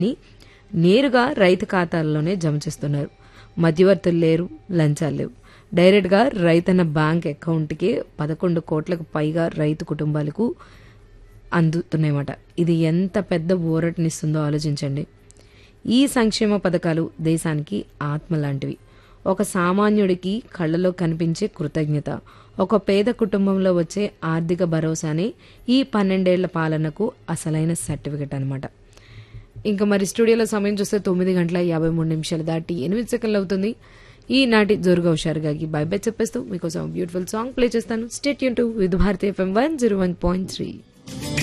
ని నేరుగా రైతు ఖాతాల్లోనే జమ చేస్తున్నారు మధ్యవర్తులు లేరు లంచాలు లేవు డైరెక్ట్గా రైతన్న బ్యాంక్ అకౌంట్కి పదకొండు కోట్లకు పైగా రైతు కుటుంబాలకు అందుతున్నాయన్నమాట ఇది ఎంత పెద్ద ఊరటనిస్తుందో ఆలోచించండి ఈ సంక్షేమ పథకాలు దేశానికి ఆత్మ లాంటివి ఒక సామాన్యుడికి కళ్ళలో కనిపించే కృతజ్ఞత ఒక పేద కుటుంబంలో వచ్చే ఆర్థిక భరోసానే ఈ పన్నెండేళ్ల పాలనకు అసలైన సర్టిఫికెట్ అనమాట ఇంకా మరి స్టూడియోలో సమయం చూస్తే తొమ్మిది గంటల యాభై మూడు నిమిషాలు దాటి ఎనిమిది సెకండ్లు అవుతుంది ఈనాటి జోరుగా హుషారుగాకి బై బై చెప్పేస్తూ మీకోసం బ్యూటిఫుల్ సాంగ్ ప్లే చేస్తాను స్టేట్ యూన్ to with Bharati FM one zero one point three